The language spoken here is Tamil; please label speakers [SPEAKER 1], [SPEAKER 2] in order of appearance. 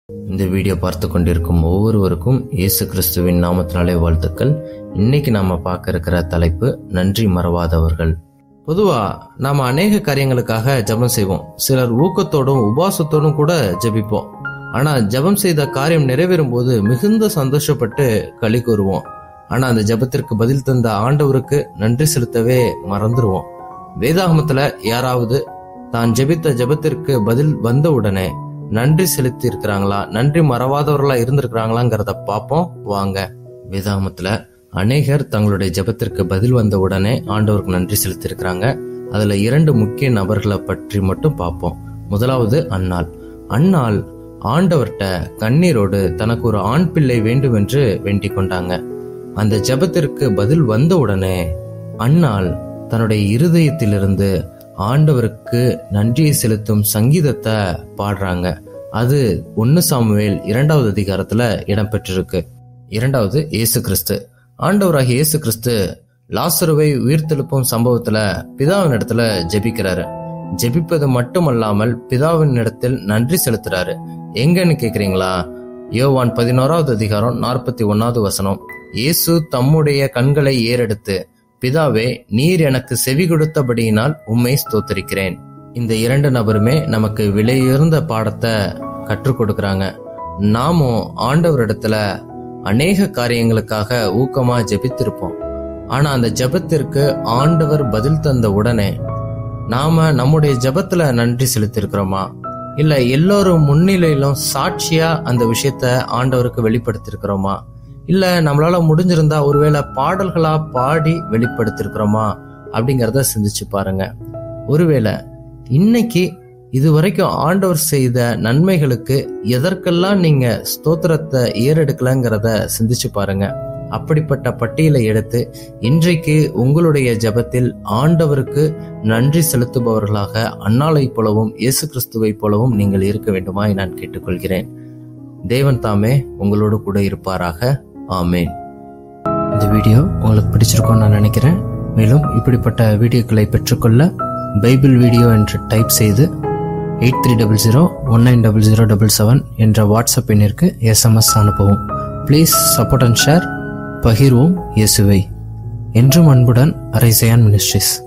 [SPEAKER 1] இந்த வீடியோ பார்த்து கொண்டிருக்கும் ஒவ்வொருவருக்கும் இயேசு கிறிஸ்துவின் நாமத்தினாலே வாழ்த்துக்கள் இன்னைக்கு நாம பார்க்க இருக்கிற தலைப்பு நன்றி மறவாதவர்கள் பொதுவா நாம அநேக காரியங்களுக்காக ஜெபம் செய்வோம் சிலர் ஊக்கத்தோடும் உபாசத்தோடும் கூட ஜெபிப்போம் ஆனா ஜெபம் செய்த காரியம் நிறைவேறும் போது மிகுந்த சந்தோஷப்பட்டு களி கூறுவோம் ஆனா அந்த ஜெபத்திற்கு பதில் தந்த ஆண்டவருக்கு நன்றி செலுத்தவே மறந்துருவோம் வேதாகமத்துல யாராவது தான் ஜெபித்த ஜெபத்திற்கு பதில் வந்த உடனே நன்றி செலுத்தி இருக்கிறாங்களா நன்றி மறவாதவர்களா இருந்திருக்கிறாங்களாங்கிறத பார்ப்போம் வாங்க வேதாகமத்துல அநேகர் தங்களுடைய ஜெபத்திற்கு பதில் வந்த உடனே ஆண்டவருக்கு நன்றி செலுத்தி இருக்கிறாங்க அதுல இரண்டு முக்கிய நபர்களை பற்றி மட்டும் பார்ப்போம் முதலாவது அன்னாள் அன்னாள் ஆண்டவர்கிட்ட கண்ணீரோடு தனக்கு ஒரு ஆண் பிள்ளை வேண்டும் என்று வேண்டிக் கொண்டாங்க அந்த ஜெபத்திற்கு பதில் வந்த உடனே அன்னாள் தன்னுடைய இருதயத்திலிருந்து ஆண்டவருக்கு நன்றியை செலுத்தும் சங்கீதத்தை பாடுறாங்க அது ஒன்னு சாமுவேல் இரண்டாவது அதிகாரத்துல இடம்பெற்றிருக்கு இரண்டாவது இயேசு கிறிஸ்து ஆண்டவராகிய இயேசு கிறிஸ்து லாசருவை உயிர்த்தெழுப்பும் சம்பவத்துல பிதாவின் இடத்துல ஜெபிக்கிறாரு ஜெபிப்பது மட்டுமல்லாமல் பிதாவின் இடத்தில் நன்றி செலுத்துறாரு எங்கன்னு கேக்குறீங்களா யோவான் பதினோராவது அதிகாரம் நாற்பத்தி ஒன்னாவது வசனம் இயேசு தம்முடைய கண்களை ஏறெடுத்து பிதாவே நீர் எனக்கு செவி கொடுத்தபடியினால் உம்மை ஸ்தோத்தரிக்கிறேன் இந்த இரண்டு நபருமே நமக்கு விலையுயர்ந்த பாடத்தை கற்றுக் கொடுக்கறாங்க நாமும் ஆண்டவரிடத்துல அநேக காரியங்களுக்காக ஊக்கமா ஜெபித்திருப்போம் ஆனா அந்த ஜெபத்திற்கு ஆண்டவர் பதில் தந்த உடனே நாம நம்முடைய ஜெபத்துல நன்றி செலுத்திருக்கிறோமா இல்ல எல்லோரும் முன்னிலையிலும் சாட்சியா அந்த விஷயத்த ஆண்டவருக்கு வெளிப்படுத்திருக்கிறோமா இல்ல நம்மளால முடிஞ்சிருந்தா ஒருவேளை பாடல்களா பாடி வெளிப்படுத்திருக்கிறோமா அப்படிங்கறத சிந்திச்சு பாருங்க ஒருவேளை இன்னைக்கு இது வரைக்கும் ஆண்டவர் செய்த நன்மைகளுக்கு எதற்கெல்லாம் நீங்க ஸ்தோத்திரத்தை ஏறெடுக்கலங்கிறத சிந்திச்சு பாருங்க அப்படிப்பட்ட பட்டியலை எடுத்து இன்றைக்கு உங்களுடைய ஜெபத்தில் ஆண்டவருக்கு நன்றி செலுத்துபவர்களாக அன்னாலை போலவும் இயேசு கிறிஸ்துவை போலவும் நீங்கள் இருக்க வேண்டுமாய் நான் கேட்டுக்கொள்கிறேன் தேவன் தாமே உங்களோடு கூட இருப்பாராக ஆமேன் இந்த வீடியோ உங்களுக்கு பிடிச்சிருக்கும்னு நான் நினைக்கிறேன் மேலும் இப்படிப்பட்ட வீடியோக்களை பெற்றுக்கொள்ள பைபிள் வீடியோ என்று டைப் செய்து eight three double zero one nine double zero double seven என்ற வாட்ஸ்அப் எண்ணிற்கு எஸ்எம்எஸ் அனுப்பவும் ப்ளீஸ் சப்போர்ட் அண்ட் ஷேர் பகிர்வோம் இயேசுவை என்றும் அன்புடன் அரைசையான் மினிஸ்ட்ரிஸ்